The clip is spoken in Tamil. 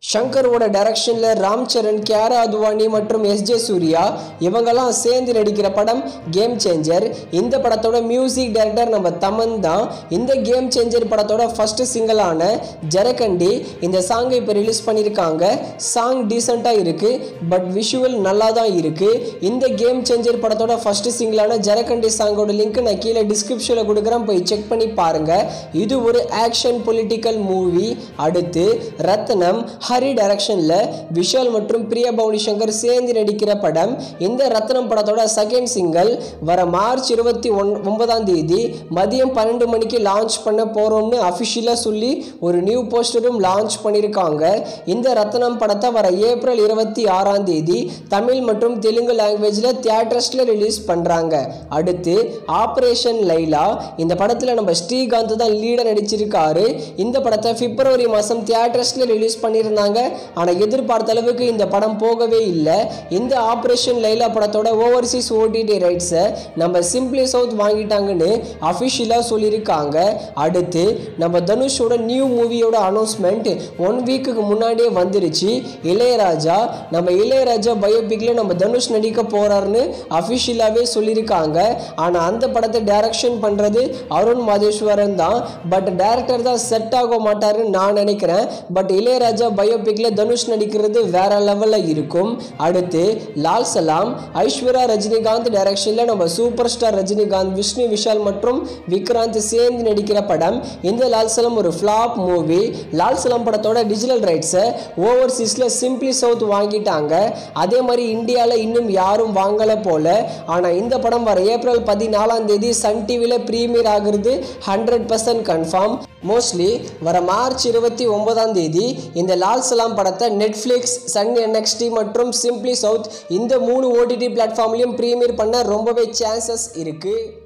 ஷங்கரோட டைரக்ஷனில் ராம் சரண் கியாரா அத்வானி மற்றும் எஸ் ஜே சூர்யா இவங்கெல்லாம் சேர்ந்து நடிக்கிற படம் கேம் சேஞ்சர் இந்த படத்தோட மியூசிக் டைரக்டர் நம்ம தமன் தான் இந்த கேம் சேஞ்சர் படத்தோட ஃபர்ஸ்ட் சிங்கிளான ஜரகண்டி இந்த சாங்கை இப்போ ரிலீஸ் பண்ணியிருக்காங்க சாங் டீசெண்டாக இருக்குது பட் விஷுவல் நல்லா தான் இருக்குது இந்த கேம் சேஞ்சர் படத்தோட ஃபர்ஸ்ட் சிங்கிளான ஜரகண்டி சாங்கோட லிங்க் நான் கீழே டிஸ்கிரிப்ஷனில் கொடுக்குறேன் போய் செக் பண்ணி பாருங்கள் இது ஒரு ஆக்ஷன் பொலிட்டிக்கல் மூவி அடுத்து ரத்னம் ஹரி டைரக்ஷனில் விஷால் மற்றும் பிரியா பவுனி சங்கர் சேர்ந்து நடிக்கிற படம் இந்த ரத்னம் படத்தோட செகண்ட் சிங்கிள் வர மார்ச் இருபத்தி ஒன் ஒன்பதாம் தேதி மதியம் பன்னெண்டு மணிக்கு லான்ச் பண்ண போகிறோம்னு அஃபிஷியலாக சொல்லி ஒரு நியூ போஸ்டரும் லான்ச் பண்ணியிருக்காங்க இந்த ரத்னம் படத்தை வர ஏப்ரல் இருபத்தி ஆறாம் தேதி தமிழ் மற்றும் தெலுங்கு லாங்குவேஜில் தியேட்டர்ஸில் ரிலீஸ் பண்ணுறாங்க அடுத்து ஆப்ரேஷன் லைலா இந்த படத்தில் நம்ம ஸ்ரீகாந்த் தான் லீடர் நடிச்சிருக்காரு இந்த படத்தை பிப்ரவரி மாதம் தியேட்டர்ஸில் ரிலீஸ் பண்ணியிருந்தாங்க ஆனால் எதிர்பார்த்த அளவுக்கு இந்த படம் போகவே இல்லை இந்த ஆப்ரேஷன் லைலா படத்தோட ஓவர்சீஸ் ஓடிடி ரைட்ஸை நம்ம சிம்பிளி சவுத் வாங்கிட்டாங்கன்னு அஃபிஷியலாக சொல்லியிருக்காங்க அடுத்து நம்ம தனுஷோட நியூ மூவியோட அனௌன்ஸ்மெண்ட் ஒன் வீக்குக்கு முன்னாடியே வந்துருச்சு இளையராஜா நம்ம இளையராஜா பயோபிக்கில் நம்ம தனுஷ் நடிக்க போகிறாருன்னு அஃபிஷியலாகவே சொல்லியிருக்காங்க ஆனால் அந்த படத்தை டைரக்ஷன் பண்ணுறது அருண் மாதேஸ்வரன் தான் பட் டேரக்டர் தான் செட் ஆக மாட்டாருன்னு நான் நினைக்கிறேன் பட் இளையராஜா பயோபிக்கில் தனுஷ் நடிக்கிறது வேற லெவலில் இருக்கும் அடுத்து லால் சலாம் ஐஸ்வர்யா ரஜினிகாந்த் டைரக்ஷனில் நம்ம சூப்பர் ஸ்டார் ரஜினிகாந்த் விஷ்ணு விஷால் மற்றும் விக்ராந்த் சேர்ந்து நடிக்கிற படம் இந்த லால் சலம் ஒரு ஃப்ளாப் மூவி லால் சலம் படத்தோட டிஜிட்டல் ரைட்ஸை ஓவர்சீஸில் சிம்பிளி சவுத் வாங்கிட்டாங்க அதே மாதிரி இந்தியாவில் இன்னும் யாரும் வாங்கலை போல ஆனால் இந்த படம் வர ஏப்ரல் பதினாலாம் தேதி சன் டிவியில் ப்ரீமியர் ஆகுறது ஹண்ட்ரட் பர்சன்ட் கன்ஃபார்ம் மோஸ்ட்லி வர மார்ச் இருபத்தி ஒன்பதாம் தேதி இந்த லால் சலாம் படத்தை நெட்ஃப்ளிக்ஸ் சன் என்எக்ஸ்டி மற்றும் சிம்பிளி சவுத் இந்த மூணு ஓடிடி பிளாட்ஃபார்ம்லையும் ப்ரீமியர் பண்ண ரொம்பவே சான்சஸ் இருக்குது